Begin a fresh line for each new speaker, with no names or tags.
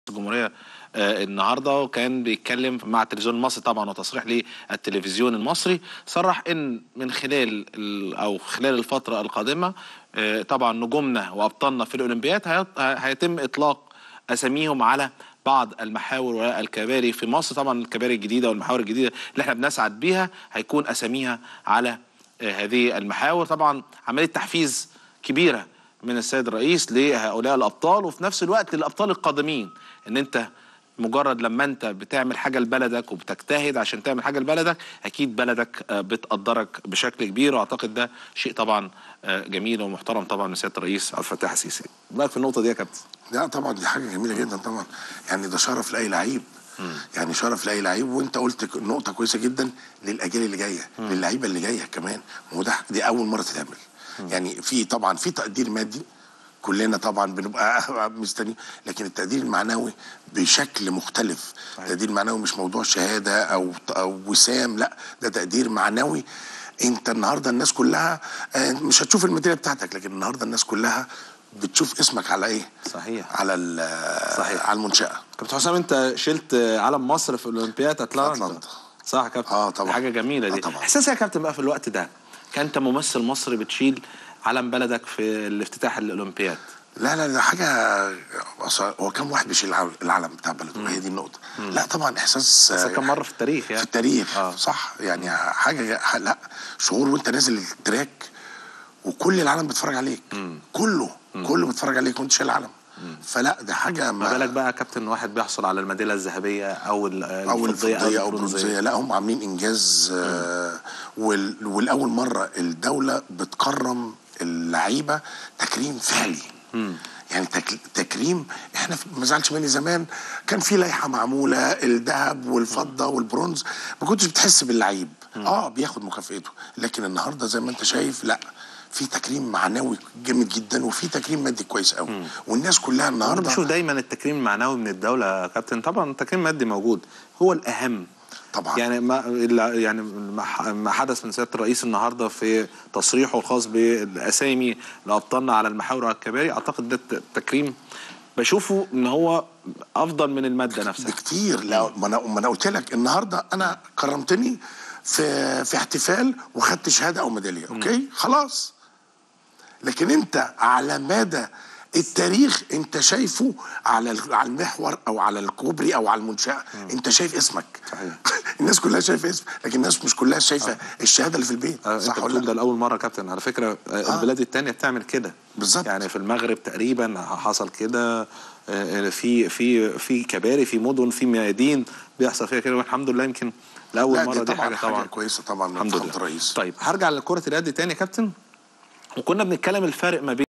الجمهوريه آه، النهارده وكان بيتكلم مع التلفزيون المصري طبعا وتصريح للتلفزيون المصري صرح ان من خلال ال- او خلال الفتره القادمه آه، طبعا نجومنا وابطالنا في الاولمبياد هيط- هيتم اطلاق اساميهم على بعض المحاور والكباري في مصر طبعا الكباري الجديده والمحاور الجديده اللي احنا بنسعد بيها هيكون اساميها على آه، هذه المحاور طبعا عمليه تحفيز كبيره من السيد الرئيس لهؤلاء الابطال وفي نفس الوقت للابطال القادمين ان انت مجرد لما انت بتعمل حاجه لبلدك وبتجتهد عشان تعمل حاجه لبلدك اكيد بلدك آه، بتقدرك بشكل كبير واعتقد ده شيء طبعا آه، جميل ومحترم طبعا من سياده الرئيس عبد الفتاح السيسي رايك في النقطه دي يا كابتن
لا طبعا دي حاجه جميله جدا طبعا يعني ده شرف لاي لعيب يعني شرف لاي لعيب وانت قلت ك- نقطه كويسه جدا للاجيال اللي جايه للعيبه اللي جايه كمان ما هو ده دي اول مره تتعمل يعني في طبعا في تقدير مادي كلنا طبعا بنبقى مستنيين لكن التقدير المعنوي بشكل مختلف التقدير المعنوي مش موضوع شهاده او او وسام لا ده تقدير معنوي انت النهارده الناس كلها آه، مش هتشوف الميداليه بتاعتك لكن النهارده الناس كلها بتشوف اسمك على ايه
صحيح
على ال-
صحيح.
على المنشاه
كابتن حسام انت شلت علم مصر في اولمبياد اتلانتا
أتلانتا.
صح يا كابتن
آه، طبعا.
دي حاجه جميله
آه،
دي
طبعا.
احساس يا كابتن بقى في الوقت ده كانت ممثل مصري بتشيل علم بلدك في الافتتاح الاولمبياد
لا لا ده حاجه أصل هو كم واحد بيشيل العل- العلم بتاع بلده هي دي النقطه لا طبعا احساس
بس
آه،
كم مره في التاريخ
في
يعني
التاريخ
آه.
صح يعني حاجه ح- لا شعور وانت نازل التراك وكل العالم بيتفرج عليك كله كله بيتفرج عليك وانت شايل العلم فلا ده حاجه
ما بالك بقى يا كابتن واحد بيحصل على الميداليه الذهبيه او ال-
او
الفضيه
الفضيه او البرونزيه لا هم عاملين انجاز آه وال- والاول مره الدوله بتكرم اللعيبه تكريم فعلي يعني تك- تكريم احنا في- ما زعلش مني زمان كان في لائحه معموله الذهب والفضه والبرونز ما كنتش بتحس باللعيب اه بياخد مكافئته لكن النهارده زي ما انت شايف لا في تكريم معنوي جامد جدا وفي تكريم مادي كويس قوي والناس كلها
انا
النهارده
بشوف دايما التكريم المعنوي من الدوله يا كابتن طبعا التكريم المادي موجود هو الاهم
طبعا
يعني ما ال- يعني ما ح- ما حدث من سياده الرئيس النهارده في تصريحه الخاص بالاسامي لابطالنا على المحاور والكباري اعتقد ده الت- التكريم بشوفه ان هو افضل من الماده نفسها
بكتير لا ما انا ما انا قلت لك النهارده انا كرمتني في في احتفال وخدت شهاده او ميداليه اوكي خلاص لكن انت على مدى التاريخ انت شايفه على ال- على المحور او على الكوبري او على المنشاه انت شايف اسمك
صحيح.
الناس كلها شايفه اسم لكن الناس مش كلها شايفه الشهاده اللي في البيت
آه، انت
صح
بتقول
ولا
ده
لا
لاول مره يا كابتن على فكره آه. البلاد التانية بتعمل كده
بالظبط.
يعني في المغرب تقريبا حصل كده آه، في في في كباري في مدن في ميادين بيحصل فيها كده والحمد لله يمكن لاول
لا،
مره
دي
دي
طبعاً
حاجه
حاجة
طبعا
كويسة طبعاً من
الحمد
فخامة
لله
الرئيس.
طيب هرجع لكره اليد تاني يا كابتن وكنا بنتكلم الفارق ما بين